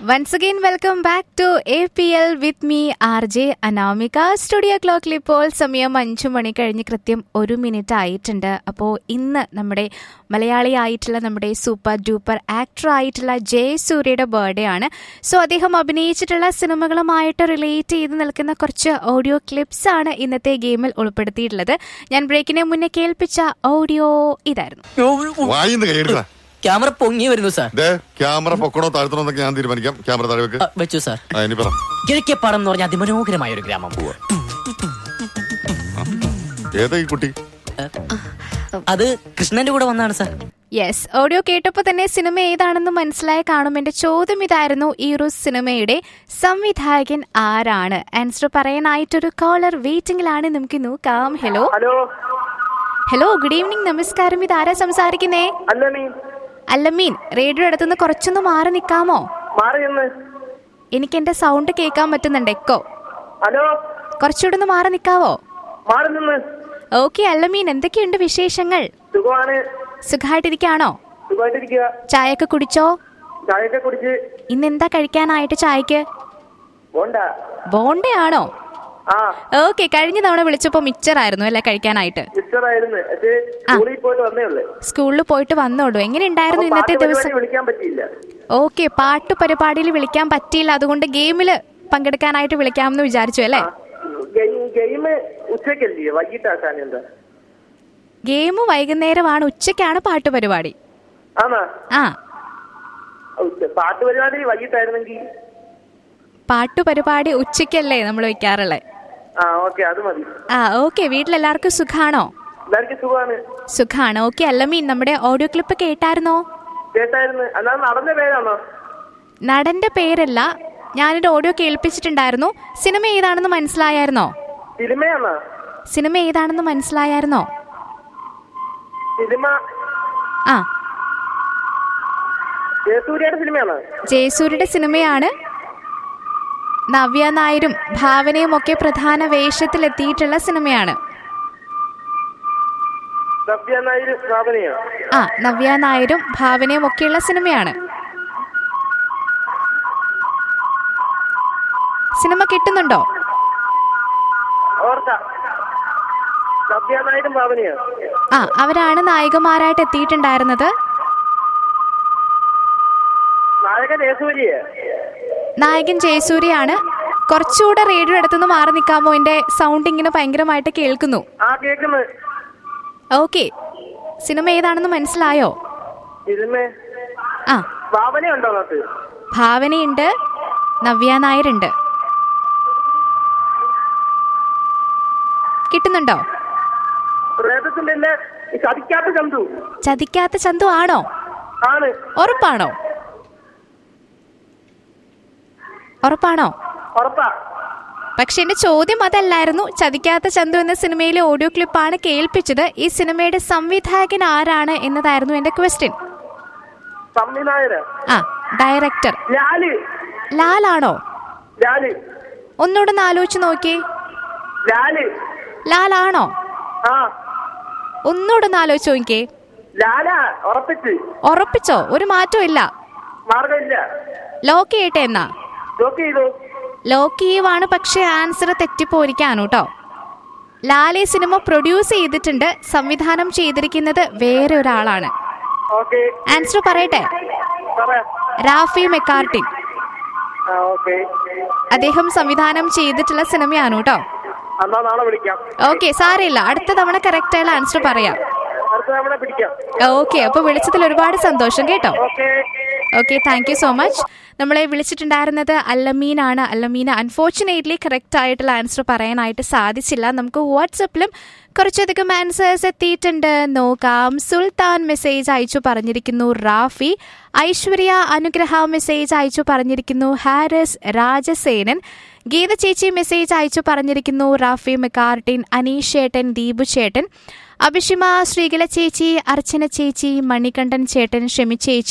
once again welcome back to A P L with me R J Anamika studio ക്ലോക്കിൽ ഇപ്പോൾ സമയം അഞ്ചു മണി കഴിഞ്ഞ് കൃത്യം ഒരു മിനിറ്റ് ആയിട്ടുണ്ട് അപ്പോൾ ഇന്ന് നമ്മുടെ മലയാളിയായിട്ടുള്ള നമ്മുടെ സൂപ്പർ ഡൂപ്പർ ആക്ടർ ആയിട്ടുള്ള ജയസൂര്യയുടെ ബർത്ത്ഡേ ആണ് സോ അദ്ദേഹം അഭിനയിച്ചിട്ടുള്ള സിനിമകളുമായിട്ട് റിലേറ്റ് ചെയ്ത് നിൽക്കുന്ന കുറച്ച് ഓഡിയോ ക്ലിപ്സ് ആണ് ഇന്നത്തെ ഗെയിമിൽ ഉൾപ്പെടുത്തിയിട്ടുള്ളത് ഞാൻ ബ്രേക്കിന് മുന്നേ കേൾപ്പിച്ച ഓഡിയോ ഇതായിരുന്നു വായിന്ന് കൈയെടുക്കണ ക്യാമറ പൊങ്ങി വരുന്നു സാർ ദേ ക്യാമറ പൊക്കണോ താഴ്ത്തണോ എന്നൊക്കെ ഞാൻ തീരുമാനിക്കാം ക്യാമറ താഴെ വെക്ക് ആ, വെച്ചു സാർ ആ ഇനി പറ കിഴക്കേപ്പാടം എന്ന് പറഞ്ഞ അതിമനോഹരമായ ഒരു ഗ്രാമം ഏതാ ഈ കുട്ടി അത് കൃഷ്ണന്റെ കൂടെ വന്നാണ് സാർ യെസ് ഓഡിയോ കേട്ടപ്പോൾ തന്നെ സിനിമ ഏതാണെന്ന് മനസ്സിലായി കാണും എന്റെ ചോദ്യം ഇതായിരുന്നു ഈ ഒരു സിനിമയുടെ സംവിധായകൻ ആരാണ് ആൻസർ പറയാനായിട്ടൊരു കോളർ വെയിറ്റിംഗിലാണ് നമുക്ക് നോക്കാം hello hello hello good evening നമസ്കാരം ഇതാരാ സംസാരിക്കുന്നേ അല്ല നീ അല്ലമീൻ റേഡിയോ അടുത്തുനിന്ന് കുറച്ചൊന്ന് മാറി നിൽക്കാമോ മാറി നിന്ന് എനിക്ക് എന്റെ സൗണ്ട് കേൾക്കാൻ പറ്റുന്നുണ്ട് എക്കോ ഹലോ കുറച്ചുകൂടെ ഒന്ന് മാറി നിൽക്കാവോ മാറി നിന്ന് ഓക്കെ അല്ലമീൻ എന്തൊക്കെയുണ്ട് വിശേഷങ്ങൾ സുഖമാണ് സുഖമായിട്ടിരിക്കാണോ സുഖമായിട്ടിരിക്കുക ചായയൊക്കെ കുടിച്ചോ ചായയൊക്കെ കുടിച്ച് ഇന്ന് എന്താ കഴിക്കാനായിട്ട് ചായക്ക് പോണ്ട ബോണ്ടയാണോ ആ ഓക്കെ കഴിഞ്ഞ തവണ വിളിച്ചപ്പോ മിച്ചറായിരുന്നു അല്ലേ കഴിക്കാനായിട്ട് മിസ്റ്ററായിരുന്നു പക്ഷേ സ്കൂളിൽ പോയിട്ട് വന്നേ ഉള്ളു സ്കൂളിൽ പോയിട്ട് വന്നോളൂ എങ്ങനെ ഉണ്ടായിരുന്നു ഇന്നത്തെ ദിവസം വിളിക്കാൻ പറ്റിയില്ല ഓക്കെ പാട്ട് പരിപാടിയിൽ വിളിക്കാൻ പറ്റിയില്ല അതുകൊണ്ട് ഗെയിമില് പങ്കെടുക്കാനായിട്ട് വിളിക്കാമെന്ന് വിചാരിച്ചു അല്ലേ ഗെയിം ഉച്ചക്കല്ലേ വൈകിട്ടാക്കാൻ എന്താ ഗെയിം വൈകുന്നേരമാണ് ഉച്ചയ്ക്കാണ് പാട്ട് പരിപാടി ആണാ ആ ഉച്ച- പാട്ട് പരിപാടി വൈകിട്ടായിരുന്നെങ്കിൽ പാട്ട് പരിപാടി ഉച്ചയ്ക്കല്ലേ നമ്മൾ വെക്കാറുള്ളത് ആ ഓക്കെ അത് മതി ആ ഓക്കെ വീട്ടിലെല്ലാവർക്കും സുഖാണോ എല്ലാവർക്കും സുഖമാണ് സുഖാണ് ഓക്കെ അല്ലമീൻ നമ്മുടെ ഓഡിയോ ക്ലിപ്പ് കേട്ടായിരുന്നോ കേട്ടായിരുന്നു അല്ലാതെ നടന്ന പേരാണോ നടന്റെ പേരല്ല ഞാനൊരു ഓഡിയോ കേൾപ്പിച്ചിട്ടുണ്ടായിരുന്നു സിനിമ ഏതാണെന്ന് മനസ്സിലായായിരുന്നോ സിനിമയാണോ സിനിമ ഏതാണെന്ന് മനസ്സിലായായിരുന്നോ സിനിമ ആ ജയസൂര്യയുടെ സിനിമയാണോ ജയസൂര്യയുടെ സിനിമയാണ് നവ്യ നായരും ഭാവനയും ഒക്കെ പ്രധാന വേഷത്തിലെത്തിയിട്ടുള്ള സിനിമയാണ് സബ്യ നായർ സ്ഥാപനയോ ആ നവ്യ നായരും ഭാവനയും ഒക്കെയുള്ള സിനിമയാണ് സിനിമ കിട്ടുന്നുണ്ടോ ഓർക്ക സബ്യ നായരും ഭാവനയോ ആ അവരാണ് നായികമാരായിട്ട് എത്തിയിട്ടുണ്ടായിരുന്നത് നായകൻ ജയസൂര്യ നായകൻ ജയസൂര്യയാണ് കുറച്ചുകൂടെ റേഡിയോ അടുത്തുനിന്ന് മാറി നിൽക്കാമോ എന്റെ സൗണ്ട് ഇങ്ങനെ ഭയങ്കരമായിട്ട് കേൾക്കുന്നു ആ കേക്കുന്നു ഓക്കെ സിനിമ ഏതാണെന്ന് മനസ്സിലായോ സിനിമ ആ ഭാവന ഉണ്ടോ അതിനകത്ത് ഭാവനയുണ്ട് നവ്യ നായരുണ്ട് കിട്ടുന്നുണ്ടോ പ്രേതത്തിന്റെ തന്നെ ഈ ചതിക്കാത്ത ചന്തു ചതിക്കാത്ത ചന്തു ആണോ ആണ് ഉറപ്പാണോ ഉറപ്പാണോ ഉറപ്പാ പക്ഷെ എന്റെ ചോദ്യം അതല്ലായിരുന്നു ചതിക്കാത്ത ചന്തു എന്ന സിനിമയിലെ ഓഡിയോ ക്ലിപ്പാണ് കേൾപ്പിച്ചത് ഈ സിനിമയുടെ സംവിധായകൻ ആരാണ് എന്നതായിരുന്നു എന്റെ ക്വസ്റ്റ്യൻ സംവിധായകര് ആ ഡയറക്ടർ ലാല് ലാലാണോ ലാല് ഒന്നുകൂടെ ഒന്ന് ആലോചിച്ച് നോക്കിയേ ലാല് ലാലാണോ ആ ഒന്നുകൂടെ ഒന്ന് ആലോചിച്ച് നോക്കിയേ ലാല ഉറപ്പിച്ച് ഉറപ്പിച്ചോ ഒരു മാറ്റവും ഇല്ല മാർഗമില്ല ലോക്ക് ചെയ്യട്ടെ എന്നാ ലോക്ക് ചെയ്തു ലോക്ക് ചെയ്യുവാണ് പക്ഷേ ആൻസർ തെറ്റിപ്പോയിരിക്കാണ് കേട്ടോ ലാലെ സിനിമ പ്രൊഡ്യൂസ് ചെയ്തിട്ടുണ്ട് സംവിധാനം ചെയ്തിരിക്കുന്നത് വേറെ ഒരാളാണ് ഓക്കെ ആൻസർ പറയട്ടെ പറയാം റാഫി മെക്കാർട്ടിൻ ആ ഓക്കെ അദ്ദേഹം സംവിധാനം ചെയ്തിട്ടുള്ള സിനിമയാണ് കേട്ടോ എന്നാ നാളെ വിളിക്കാം ഓക്കെ സാരമില്ല അടുത്ത തവണ കറക്റ്റ് ആയുള്ള ആൻസർ പറയാം അടുത്ത തവണ പിടിക്കാം ഓക്കെ അപ്പൊ വിളിച്ചതിൽ ഒരുപാട് സന്തോഷം കേട്ടോ okay okay thank you so much നമ്മളെ വിളിച്ചിട്ടുണ്ടായിരുന്നത് അല്ലമീനാണ് അല്ലമീന് അൺഫോർച്ചുനേറ്റ്ലി കറക്റ്റ് ആയിട്ടുള്ള ആൻസർ പറയാനായിട്ട് സാധിച്ചില്ല നമുക്ക് വാട്സപ്പിലും കുറച്ചധികം ആൻസേഴ്സ് എത്തിയിട്ടുണ്ട് നോക്കാം സുൽത്താൻ മെസ്സേജ് അയച്ചു പറഞ്ഞിരിക്കുന്നു റാഫി ഐശ്വര്യ അനുഗ്രഹ മെസ്സേജ് അയച്ചു പറഞ്ഞിരിക്കുന്നു ഹാരിസ് രാജസേനൻ ഗീത ചേച്ചി മെസ്സേജ് അയച്ചു പറഞ്ഞിരിക്കുന്നു റാഫി മെക്കാർട്ടിൻ അനീഷ് ചേട്ടൻ ദീപു ചേട്ടൻ അഭിഷിമ ശ്രീകല ചേച്ചി അർച്ചന ചേച്ചി മണികണ്ഠൻ ചേട്ടൻ ഷെമി ചേച്ചി